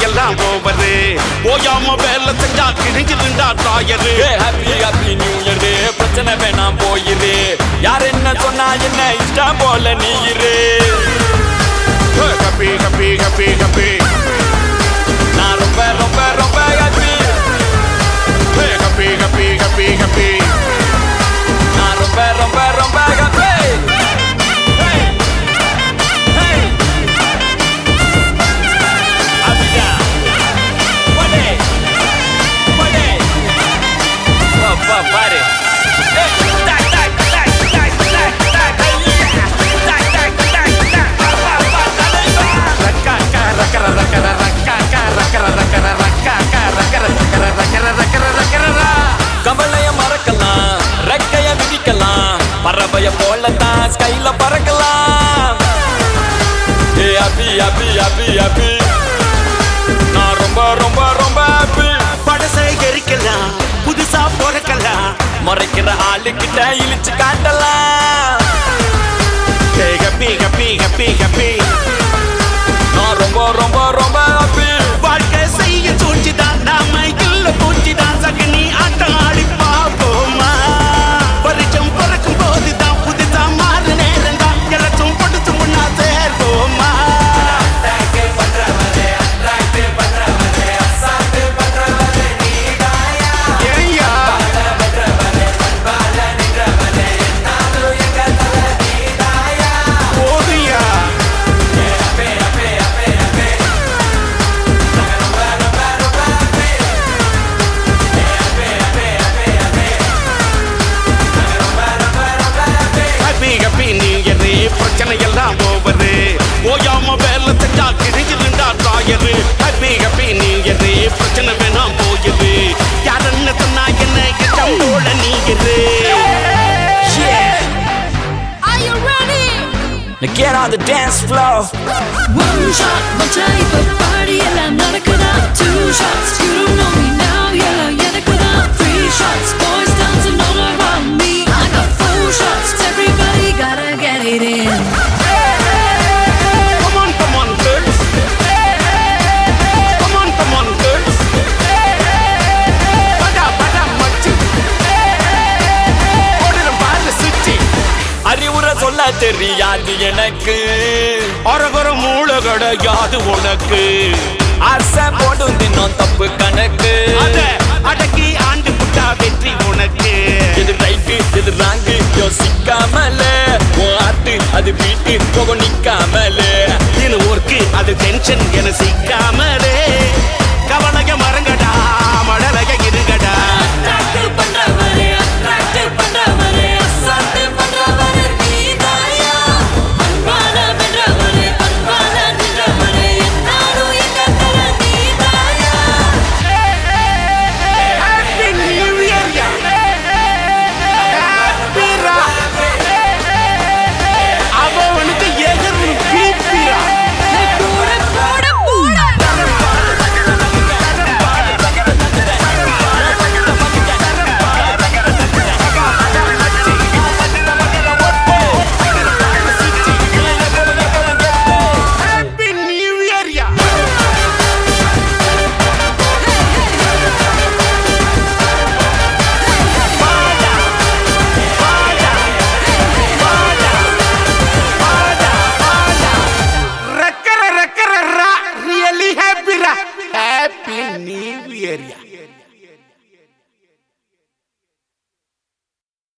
எல்லாம் ஓவரு ஓயாம வேலை செஞ்சா கிழிஞ்சிருந்தா தாயரு ஹாப்பி ஹாப்பி நியூ இயர் பிரச்சனை வேணாம் போயிரு யார் என்ன சொன்னா என்ன இஷ்டம் போல நீ இரு கப்பி கப்பி கப்பி கப்பி நான் ரொம்ப ரொம்ப ரொம்ப ஹாப்பி கப்பி கப்பி கப்பி கப்பி நான் ரொம்ப ரொம்ப ரொம்ப ஹாப்பி பாரு ரக்கா ரக்கர ரக்கர ரக்கா ரக்கர ரக்கர ரக்கா ரக்கர ரக்கர ரக்கர ரக்கர ரக்கர கவலைய மறக்கலாம் ரெக்கைய விதிக்கலாம் பறவைய போலத்தான் ஸ்கைல பறக்கலாம் ஏ அபி அபி அபி அபி நான் ரொம்ப ரொம்ப ரொம்ப ஹாப்பி படசை எரிக்கலாம் புதுசா பிறக்கலாம் மறைக்கிற ஆளுகிட்ட இழிச்சு காட்டலாம் கப்பி கப்பி கப்பி கப்பி நான் ரொம்ப ரொம்ப ரொம்ப ஹாப்பி வாழ்க்கை செய்ய சூழ்ச்சிதான் நாம இல்ல பூச்சிதான் சகனி ஆட்டம் ஆடி பாப்போமா வருஷம் பிறக்கும் போதுதான் புதுசா மாறு நேரம் தான் எல்லாச்சும் கொடுத்து முன்னா சேர்வோமா ஏய்யா. போதுயா. ஹாப்பி ஹாப்பி நியூ இயர் பிரச்சனை எல்லாம் ஓவரு ஓயாம வேலை செஞ்சா கிழிஞ்சிருந்தா தாயரு ஹாப்பி ஹாப்பி நியூ இயர் பிரச்சனை வேணாம் போயுது யாருன்னு சொன்னா என்ன இஷ்டம் போல நீ இரு Are you ready? Now get on the dance floor One shot, one type of party எல்லாம் நடக்குதா Two shots, you don't know me now yellow எனக்குதா Three shots, boys dancing all around me I got four shots, everybody gotta get it in Come on, come on, girls. Come on, come on, girls. படா, படா, மச்சி. ஓடுறோம் பாரு, சுச்சி. அறிவுரை சொல்ல தெரியாது எனக்கு அரகுற மூளை கிடையாது உனக்கு ஆசை போடும் தினம் தப்பு கணக்கு அத அடக்கி ஆண்டு புட்டா வெற்றி உனக்கு எது ரைட்டு எது ராங்கு யோசிக்காமல உன் ஆட்டு அது வீட்டு போக நிக்காமல இது ஒர்க்கு அது டென்ஷன் என சிக்காமலே கவலைய மறங்கடா மழலைய இருங்கடா Attract பண்றவரே, attract பண்றவரே, அசால்ட் பண்றவரே நீதாயா. அன்பால வென்றவரே, அன்பால நின்றவரே, என்னாலும் எங்க தல நீதாயா. Happy New Year, யா. Happy ரா. அவனுக்கு எதிர்ப்பு பீப்பிரா. போட, போட, போட. Happy New Year, யா. ரக்கர ரக்கர ரா. Really happy ரா. Happy New Year, யா.